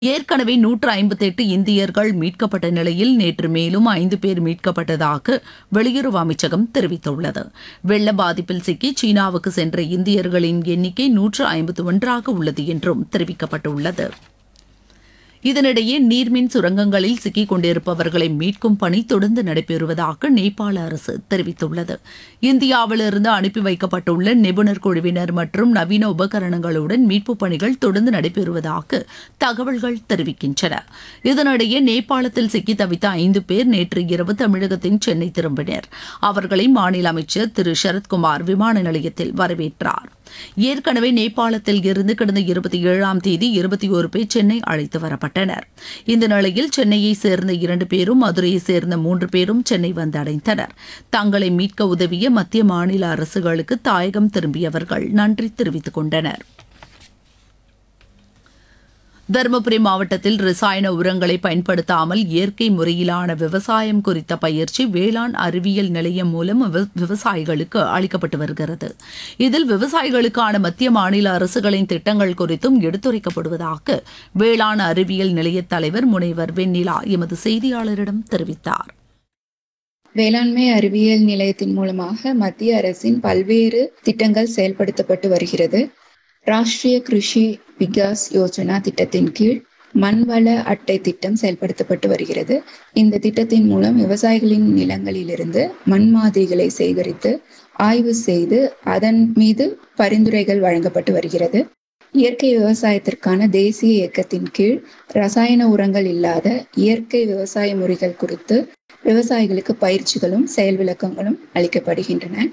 ஏற்கனவே நூற்று ஐம்பத்தெட்டு இந்தியர்கள் மீட்கப்பட்ட நிலையில் நேற்று மேலும் ஐந்து பேர் மீட்கப்பட்டதாக வெளியுறவு அமைச்சகம் தெரிவித்துள்ளது வெள்ள பாதிப்பில் சிக்கி சீனாவுக்கு சென்ற இந்தியர்களின் எண்ணிக்கை நூற்று ஐம்பத்து ஒன்றாக உள்ளது என்றும் தெரிவிக்கப்பட்டுள்ளது இதனிடையே நீர்மின் சுரங்கங்களில் சிக்கிக் கொண்டிருப்பவர்களை மீட்கும் பணி தொடர்ந்து நடைபெறுவதாக நேபாள அரசு தெரிவித்துள்ளது இந்தியாவிலிருந்து அனுப்பி வைக்கப்பட்டுள்ள நிபுணர் குழுவினர் மற்றும் நவீன உபகரணங்களுடன் மீட்புப் பணிகள் தொடர்ந்து நடைபெறுவதாக தகவல்கள் தெரிவிக்கின்றன இதனிடையே நேபாளத்தில் சிக்கி தவித்த ஐந்து பேர் நேற்று இரவு தமிழகத்தின் சென்னை திரும்பினர் அவர்களை மாநில அமைச்சர் திரு சரத்குமார் விமான நிலையத்தில் வரவேற்றார் ஏற்கனவே நேபாளத்தில் இருந்து கடந்த இருபத்தி ஏழாம் தேதி இருபத்தி ஒரு பேர் சென்னை அழைத்து வரப்பட்டனர் இந்த நிலையில் சென்னையை சேர்ந்த இரண்டு பேரும் மதுரையை சேர்ந்த மூன்று பேரும் சென்னை வந்தடைந்தனர் தங்களை மீட்க உதவிய மத்திய மாநில அரசுகளுக்கு தாயகம் திரும்பியவர்கள் நன்றி தெரிவித்துக் கொண்டனர் தருமபுரி மாவட்டத்தில் ரசாயன உரங்களை பயன்படுத்தாமல் இயற்கை முறையிலான விவசாயம் குறித்த பயிற்சி வேளாண் அறிவியல் நிலையம் மூலம் விவ- விவசாயிகளுக்கு அளிக்கப்பட்டு வருகிறது இதில் விவசாயிகளுக்கான மத்திய மாநில அரசுகளின் திட்டங்கள் குறித்தும் எடுத்துரைக்கப்படுவதாக வேளாண் அறிவியல் நிலைய தலைவர் முனைவர் வெண்ணிலா எமது செய்தியாளரிடம் தெரிவித்தார் வேளாண்மை அறிவியல் நிலையத்தின் மூலமாக மத்திய அரசின் பல்வேறு திட்டங்கள் செயல்படுத்தப்பட்டு வருகிறது ராஷ்டிரிய கிருஷி விகாஸ் யோஜனா திட்டத்தின் கீழ் மண்வள அட்டை திட்டம் செயல்படுத்தப்பட்டு வருகிறது இந்த திட்டத்தின் மூலம் விவசாயிகளின் நிலங்களிலிருந்து மண் மாதிரிகளை சேகரித்து ஆய்வு செய்து அதன் மீது பரிந்துரைகள் வழங்கப்பட்டு வருகிறது இயற்கை விவசாயத்திற்கான தேசிய இயக்கத்தின் கீழ் ரசாயன உரங்கள் இல்லாத இயற்கை விவசாய முறைகள் குறித்து விவசாயிகளுக்கு பயிற்சிகளும் செயல் விளக்கங்களும் அளிக்கப்படுகின்றன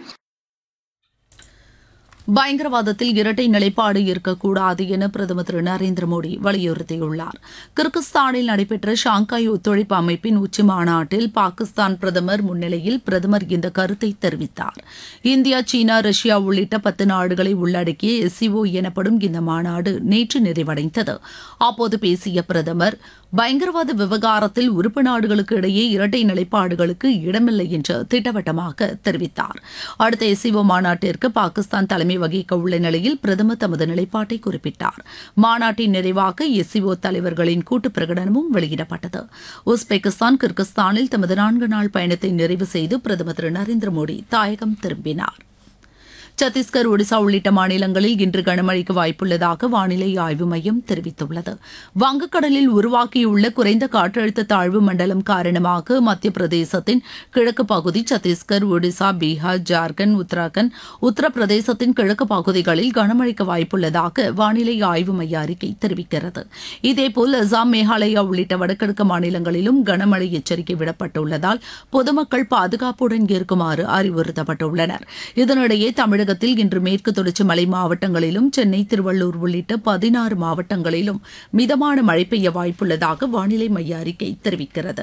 பயங்கரவாதத்தில் இரட்டை நிலைப்பாடு இருக்கக்கூடாது என பிரதமர் திரு நரேந்திர மோடி வலியுறுத்தியுள்ளார் கிர்கிஸ்தானில் நடைபெற்ற ஷாங்காய் ஒத்துழைப்பு அமைப்பின் உச்சி மாநாட்டில் பாகிஸ்தான் பிரதமர் முன்னிலையில் பிரதமர் இந்த கருத்தை தெரிவித்தார் இந்தியா சீனா ரஷ்யா உள்ளிட்ட பத்து நாடுகளை உள்ளடக்கிய எஸ்சிஓ எனப்படும் இந்த மாநாடு நேற்று நிறைவடைந்தது அப்போது பேசிய பிரதமர் பயங்கரவாத விவகாரத்தில் உறுப்பு நாடுகளுக்கு இடையே இரட்டை நிலைப்பாடுகளுக்கு இடமில்லை என்று திட்டவட்டமாக தெரிவித்தார் அடுத்த எஸ்சிஓ மாநாட்டிற்கு பாகிஸ்தான் தலைமை வகிக்க உள்ள நிலையில் பிரதமர் தமது நிலைப்பாட்டை குறிப்பிட்டார் மாநாட்டின் நிறைவாக எஸ்சிஓ தலைவர்களின் கூட்டு பிரகடனமும் வெளியிடப்பட்டது உஸ்பெகிஸ்தான் கிர்கிஸ்தானில் தமது நான்கு நாள் பயணத்தை நிறைவு செய்து பிரதமர் திரு நரேந்திர மோடி தாயகம் திரும்பினார் சத்தீஸ்கர் ஒடிசா உள்ளிட்ட மாநிலங்களில் இன்று கனமழைக்கு வாய்ப்புள்ளதாக வானிலை ஆய்வு மையம் தெரிவித்துள்ளது வங்கக்கடலில் உருவாக்கியுள்ள குறைந்த காற்றழுத்த தாழ்வு மண்டலம் காரணமாக மத்திய பிரதேசத்தின் கிழக்கு பகுதி சத்தீஸ்கர் ஒடிசா பீகார் ஜார்க்கண்ட் உத்தராகண்ட் உத்தரப்பிரதேசத்தின் கிழக்கு பகுதிகளில் கனமழைக்கு வாய்ப்புள்ளதாக வானிலை ஆய்வு மைய அறிக்கை தெரிவிக்கிறது இதேபோல் அசாம் மேகாலயா உள்ளிட்ட வடகிழக்கு மாநிலங்களிலும் கனமழை எச்சரிக்கை விடப்பட்டுள்ளதால் பொதுமக்கள் பாதுகாப்புடன் இருக்குமாறு அறிவுறுத்தப்பட்டுள்ளனர் இதனிடையே தமிழகத்தில் இன்று மேற்கு தொடர்ச்சி மலை மாவட்டங்களிலும் சென்னை திருவள்ளூர் உள்ளிட்ட பதினாறு மாவட்டங்களிலும் மிதமான மழை பெய்ய வாய்ப்புள்ளதாக வானிலை மைய அறிக்கை தெரிவிக்கிறது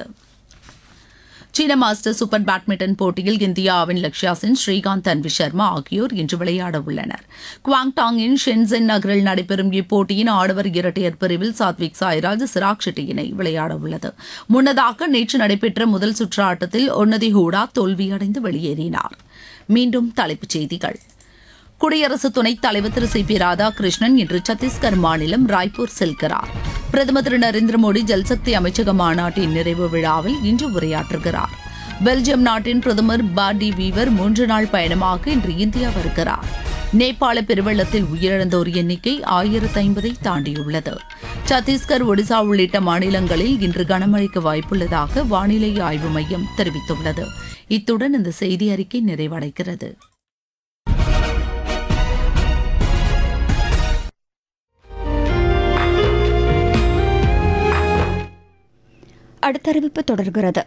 சீன மாஸ்டர் சூப்பர் பேட்மிண்டன் போட்டியில் இந்தியாவின் லக்ஷ்யா சென் ஸ்ரீகாந்த் அன்வி சர்மா ஆகியோர் இன்று விளையாட உள்ளனர் குவாங்டாங்கின் ஷென்சென் நகரில் நடைபெறும் இப்போட்டியின் ஆடவர் இரட்டையர் பிரிவில் சாத்விக் சாய்ராஜ் சிராக் ஷெட்டி இணை விளையாட உள்ளது முன்னதாக நேற்று நடைபெற்ற முதல் சுற்று ஆட்டத்தில் ஒன்னதி ஹூடா தோல்வியடைந்து வெளியேறினார் மீண்டும் தலைப்புச் செய்திகள் குடியரசு துணைத் தலைவர் திரு சி பி ராதாகிருஷ்ணன் இன்று சத்தீஸ்கர் மாநிலம் ராய்ப்பூர் செல்கிறார் பிரதமர் திரு நரேந்திர மோடி ஜல்சக்தி அமைச்சக மாநாட்டின் நிறைவு விழாவில் இன்று உரையாற்றுகிறார் பெல்ஜியம் நாட்டின் பிரதமர் பார்டி வீவர் மூன்று நாள் பயணமாக இன்று இந்தியா வருகிறார் நேபாள பெருவெள்ளத்தில் உயிரிழந்தோர் எண்ணிக்கை ஆயிரத்து ஐம்பதை தாண்டியுள்ளது சத்தீஸ்கர் ஒடிசா உள்ளிட்ட மாநிலங்களில் இன்று கனமழைக்கு வாய்ப்புள்ளதாக வானிலை ஆய்வு மையம் தெரிவித்துள்ளது இத்துடன் இந்த செய்தி அறிக்கை நிறைவடைகிறது அடுத்த அறிவிப்பு தொடர்கிறது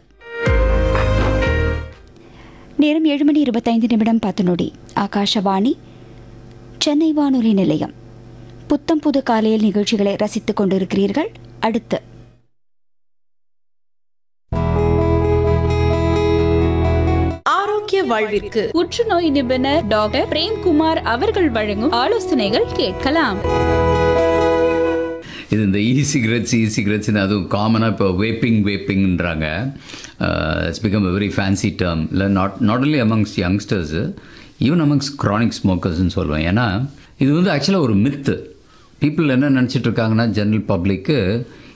நேரம் ஏழு மணி இருபத்தைந்து நிமிடம் பத்து நொடி ஆகாஷவாணி சென்னை வானொலி நிலையம் புத்தம் புது காலையில் நிகழ்ச்சிகளை ரசித்துக் கொண்டிருக்கிறீர்கள் அடுத்து ஆரோக்கிய வாழ்விற்கு புற்றுநோய் நிபுணர் டாக்டர் பிரேம்குமார் அவர்கள் வழங்கும் ஆலோசனைகள் கேட்கலாம் இது இந்த இ சிகரெட்ஸ் இ சிகரெட்ஸ்னு அதுவும் காமனாக இப்போ வேப்பிங் வேப்பிங்ன்றாங்க it's become a very fancy term இல்லை not not only amongst youngsters even amongst chronic ஸ்மோக்கர்ஸ்னு சொல்லுவேன் ஏன்னா இது வந்து ஆக்சுவலாக ஒரு மித்து பீப்புள் என்ன நினச்சிட்டு இருக்காங்கன்னா ஜென்ரல் பப்ளிக்கு